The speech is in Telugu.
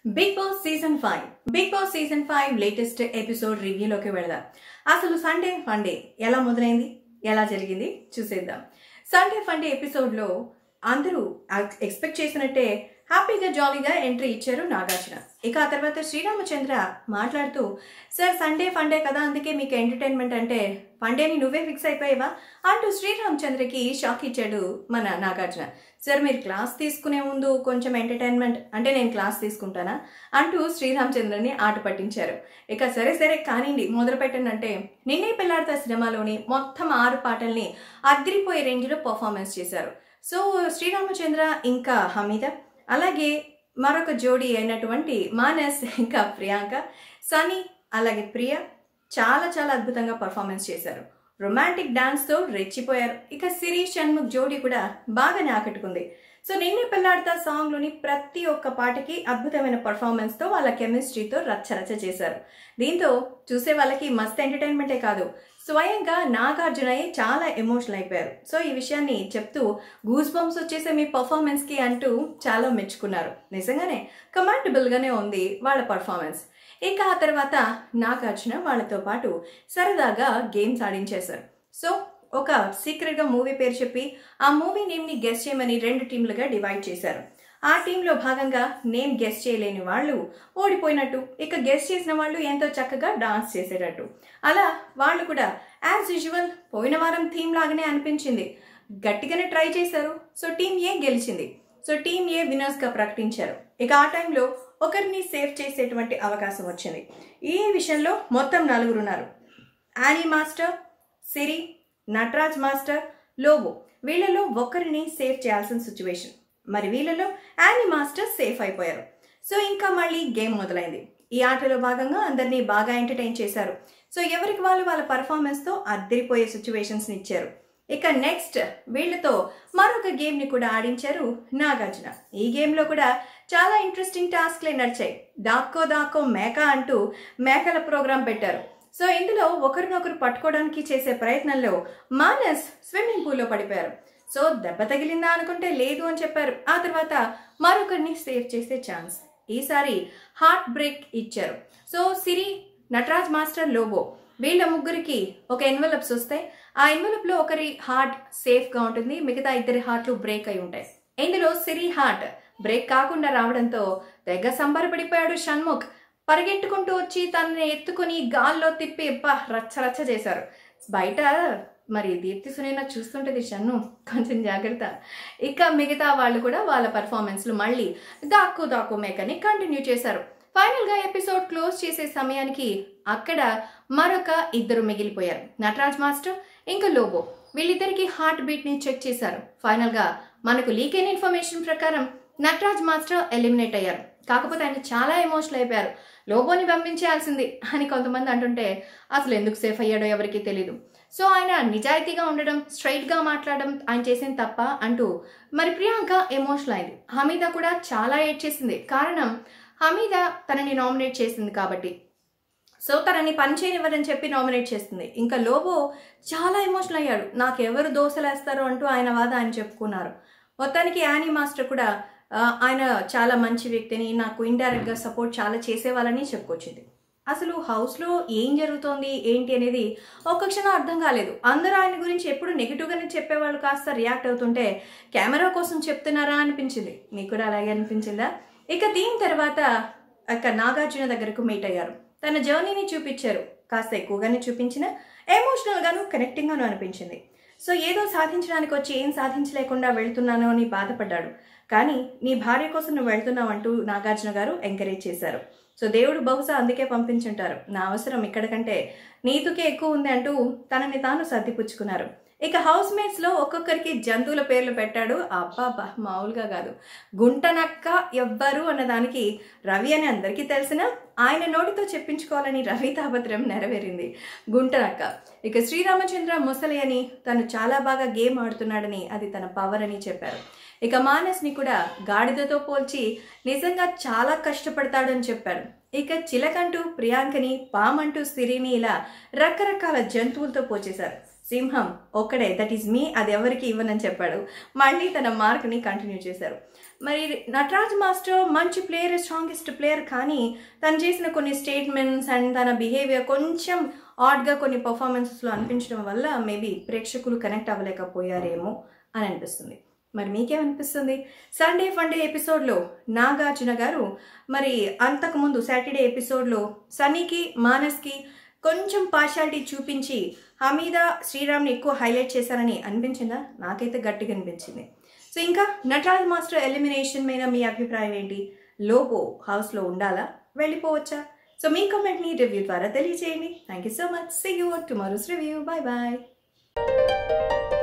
big Boss season five Big Boss season five latest episode రివ్యూలోకి వెళదాం అసలు సండే ఫండే ఎలా మొదలైంది ఎలా జరిగింది చూసేద్దాం సండే ఫండే ఎపిసోడ్లో అందరూ ఎక్స్పెక్ట్ చేసినట్టే హ్యాపీగా జాలీగా ఎంట్రీ ఇచ్చారు నాగార్జున ఇక ఆ తర్వాత శ్రీరామచంద్ర మాట్లాడుతూ సార్ సండే ఫండే కదా అందుకే మీకు ఎంటర్టైన్మెంట్ అంటే ఫండేని నువ్వే ఫిక్స్ అయిపోయావా అంటూ శ్రీరామచంద్రకి షాక్ ఇచ్చాడు మన నాగార్జున సార్ మీరు క్లాస్ తీసుకునే ముందు కొంచెం ఎంటర్టైన్మెంట్ అంటే నేను క్లాస్ తీసుకుంటానా అంటూ శ్రీరామచంద్రని ఆట పట్టించారు ఇక సరే సరే కానివ్వండి మొదలు పెట్టండి అంటే నిన్నే పిల్లాడతా సినిమాలోని మొత్తం ఆరు పాటల్ని అదిరిపోయే రేంజ్లో పర్ఫార్మెన్స్ చేశారు సో శ్రీరామచంద్ర ఇంకా హమీద అలాగే మరొక జోడీ అయినటువంటి మానస్ ఇంకా ప్రియాంక సనీ అలాగే ప్రియ చాలా చాలా అద్భుతంగా పర్ఫార్మెన్స్ చేశారు రొమాంటిక్ డాన్స్తో రెచ్చిపోయారు ఇక శిరీష్ షణ్ముఖ్ జోడీ కూడా బాగానే ఆకట్టుకుంది సో నిన్నే పెళ్లాడతా సాంగ్లోని ప్రతి ఒక్క పాటకి అద్భుతమైన పర్ఫార్మెన్స్తో వాళ్ళ కెమిస్ట్రీతో రచ్చరచ్చ చేశారు దీంతో చూసే వాళ్ళకి మస్త్ ఎంటర్టైన్మెంటే కాదు స్వయంగా నాగార్జునయ్య చాలా ఎమోషనల్ అయిపోయారు సో ఈ విషయాన్ని చెప్తూ గూస్ బంప్స్ వచ్చేసే మీ పర్ఫార్మెన్స్కి అంటూ చాలా మెచ్చుకున్నారు నిజంగానే కమాండబుల్గానే ఉంది వాళ్ళ పర్ఫార్మెన్స్ ఇక ఆ తర్వాత నాగార్జున వాళ్ళతో పాటు సరదాగా గేమ్స్ ఆడించేశారు సో ఒక సీక్రెట్గా మూవీ పేరు చెప్పి ఆ మూవీ నేమ్ని గెస్ట్ చేయమని రెండు టీంలుగా డివైడ్ చేశారు ఆ టీంలో భాగంగా నేమ్ గెస్ట్ చేయలేని వాళ్ళు ఓడిపోయినట్టు ఇక గెస్ట్ చేసిన వాళ్ళు ఎంతో చక్కగా డాన్స్ చేసేటట్టు అలా వాళ్ళు కూడా యాజ్ యూజువల్ పోయిన వారం థీమ్ లాగానే అనిపించింది గట్టిగానే ట్రై చేశారు సో టీం ఏ గెలిచింది సో టీం ఏ వినర్స్గా ప్రకటించారు ఇక ఆ టైంలో ఒకరిని సేవ్ చేసేటువంటి అవకాశం వచ్చింది ఈ విషయంలో మొత్తం నలుగురు ఉన్నారు Annie master Siri Nataraj master Lobo వీళ్ళలో ఒకరిని సేవ్ చేయాల్సిన సిచ్యువేషన్ మరి వీళ్ళలో యానీ మాస్టర్ సేఫ్ అయిపోయారు సో ఇంకా మళ్ళీ గేమ్ మొదలైంది ఈ ఆటలో భాగంగా అందరినీ బాగా ఎంటర్టైన్ చేశారు సో ఎవరికి వాళ్ళు వాళ్ళ పర్ఫార్మెన్స్తో అద్దరిపోయే సిచ్యువేషన్స్ని ఇచ్చారు ఇక నెక్స్ట్ వీళ్ళతో మరొక గేమ్ని కూడా ఆడించారు నాగార్జున ఈ గేమ్లో కూడా చాలా ఇంట్రెస్టింగ్ టాస్క్లే నడిచాయి దాక్కో దాక్కో మేక అంటూ మేకల ప్రోగ్రాం పెట్టారు సో ఇందులో ఒకరినొకరు పట్టుకోవడానికి చేసే ప్రయత్నంలో మానస్ స్విమ్మింగ్ పూల్లో పడిపోయారు సో దెబ్బ తగిలిందా అనుకుంటే లేదు అని చెప్పారు ఆ తర్వాత మరొకరిని సేవ్ చేసే ఛాన్స్ ఈసారి హార్ట్ బ్రేక్ ఇచ్చారు సో సిరి నటరాజ్ మాస్టర్ లోబో వీళ్ళ ముగ్గురికి ఒక ఎన్వలప్స్ వస్తాయి ఆ ఎన్వలప్లో ఒకరి హార్ట్ సేఫ్గా ఉంటుంది మిగతా ఇద్దరి హార్ట్లు బ్రేక్ అయి ఉంటాయి ఇందులో సిరి హార్ట్ బ్రేక్ కాకుండా రావడంతో తెగ సంబరపడిపోయాడు షణ్ముఖ్ పరిగెట్టుకుంటూ వచ్చి తనని ఎత్తుకుని గాల్లో తిప్పి అబ్బా రచ్చ రచ్చ చేశారు బయట మరి దీప్తి సునైన చూస్తుంటుంది షన్ను కొంచెం జాగ్రత్త ఇక మిగతా వాళ్ళు కూడా వాళ్ళ పర్ఫార్మెన్స్లు మళ్ళీ దాక్కు దాక్కు మేకని కంటిన్యూ చేశారు ఫైనల్గా ఎపిసోడ్ క్లోజ్ చేసే సమయానికి అక్కడ మరొక ఇద్దరు మిగిలిపోయారు నటరాజ్ మాస్టర్ ఇంకా లోబో వీళ్ళిద్దరికి హార్ట్ బీట్ని చెక్ చేశారు ఫైనల్గా మనకు లీక్ అయిన ఇన్ఫర్మేషన్ ప్రకారం నటరాజ్ మాస్టర్ ఎలిమినేట్ అయ్యారు కాకపోతే ఆయన చాలా ఎమోషనల్ అయిపోయారు లోబోని పంపించేయాల్సింది అని కొంతమంది అంటుంటే అసలు ఎందుకు సేఫ్ అయ్యాడో ఎవరికి తెలీదు సో ఆయన నిజాయితీగా ఉండడం స్ట్రైట్గా మాట్లాడడం ఆయన చేసింది తప్ప అంటూ మరి ప్రియాంక ఎమోషనల్ అయింది హమీద కూడా చాలా ఏడ్ చేసింది కారణం హమీద తనని నామినేట్ చేసింది కాబట్టి సో తనని పని చేయనివ్వరని చెప్పి నామినేట్ చేస్తుంది ఇంకా లోబో చాలా ఎమోషనల్ అయ్యాడు నాకు ఎవరు దోశలు వేస్తారో అంటూ ఆయన వాద ఆయన చెప్పుకున్నారు మొత్తానికి యానీ మాస్టర్ కూడా ఆయన చాలా మంచి వ్యక్తిని నాకు ఇండైరెక్ట్గా సపోర్ట్ చాలా చేసేవాళ్ళని చెప్పుకొచ్చింది అసలు హౌస్లో ఏం జరుగుతోంది ఏంటి అనేది ఒక్క క్షణం అర్థం కాలేదు అందరూ ఆయన గురించి ఎప్పుడు నెగిటివ్గానే చెప్పేవాళ్ళు కాస్త రియాక్ట్ అవుతుంటే కెమెరా కోసం చెప్తున్నారా అనిపించింది మీకు కూడా అలాగే అనిపించిందా ఇక దీని తర్వాత అక్కడ నాగార్జున దగ్గరకు మీట్ అయ్యారు తన జర్నీని చూపించారు కాస్త ఎక్కువగానే చూపించిన ఎమోషనల్గాను కనెక్టింగ్గాను అనిపించింది సో ఏదో సాధించడానికి వచ్చి ఏం సాధించలేకుండా వెళ్తున్నాను అని బాధపడ్డాడు కానీ నీ భార్య కోసం నువ్వు వెళ్తున్నావు అంటూ నాగార్జున గారు ఎంకరేజ్ చేశారు సో దేవుడు బహుశా అందుకే పంపించుంటారు నా అవసరం ఇక్కడ కంటే నీతుకే ఎక్కువ ఉంది అంటూ తనని తాను సర్దిపుచ్చుకున్నారు ఇక హౌస్ మేట్స్లో ఒక్కొక్కరికి జంతువుల పేర్లు పెట్టాడు అబ్బాబా మామూలుగా కాదు గుంటనక్క ఎవ్వరు అన్నదానికి రవి అని అందరికీ తెలిసిన ఆయన నోటితో చెప్పించుకోవాలని రవి తాపత్రం నెరవేరింది గుంటనక్క ఇక శ్రీరామచంద్ర ముసలి అని తను చాలా బాగా గేమ్ ఆడుతున్నాడని అది తన పవర్ అని చెప్పారు ఇక మానస్ని కూడా గాడిదతో పోల్చి నిజంగా చాలా కష్టపడతాడని చెప్పారు ఇక చిలకంటూ ప్రియాంకని పామంటూ సిరిని ఇలా రకరకాల జంతువులతో పోచేశారు సింహం ఒక్కడే దట్ ఈస్ మీ అది ఎవరికి ఇవ్వనని చెప్పాడు మళ్ళీ తన మార్క్ని కంటిన్యూ చేశారు మరి నటరాజ్ మాస్టర్ మంచి ప్లేయర్ స్ట్రాంగెస్ట్ ప్లేయర్ కానీ తను చేసిన కొన్ని స్టేట్మెంట్స్ అండ్ తన బిహేవియర్ కొంచెం ఆడ్గా కొన్ని పర్ఫార్మెన్సెస్లో అనిపించడం వల్ల మేబీ ప్రేక్షకులు కనెక్ట్ అవ్వలేకపోయారేమో అని అనిపిస్తుంది మరి మీకేమనిపిస్తుంది సండే ఫండే ఎపిసోడ్లో నాగార్జున గారు మరి అంతకుముందు సాటర్డే ఎపిసోడ్లో సనీకి మానస్కి కొంచెం పార్షాలిటీ చూపించి హమీద శ్రీరామ్ని ఎక్కువ హైలైట్ చేశారని అనిపించిందా నాకైతే గట్టిగా అనిపించింది సో ఇంకా నటరాజ్ మాస్టర్ ఎలిమినేషన్ మీద మీ అభిప్రాయం ఏంటి లోపో హౌస్లో ఉండాలా వెళ్ళిపోవచ్చా సో మీ కామెంట్ని రివ్యూ ద్వారా తెలియజేయండి thank you so much see you tomorrow's review bye bye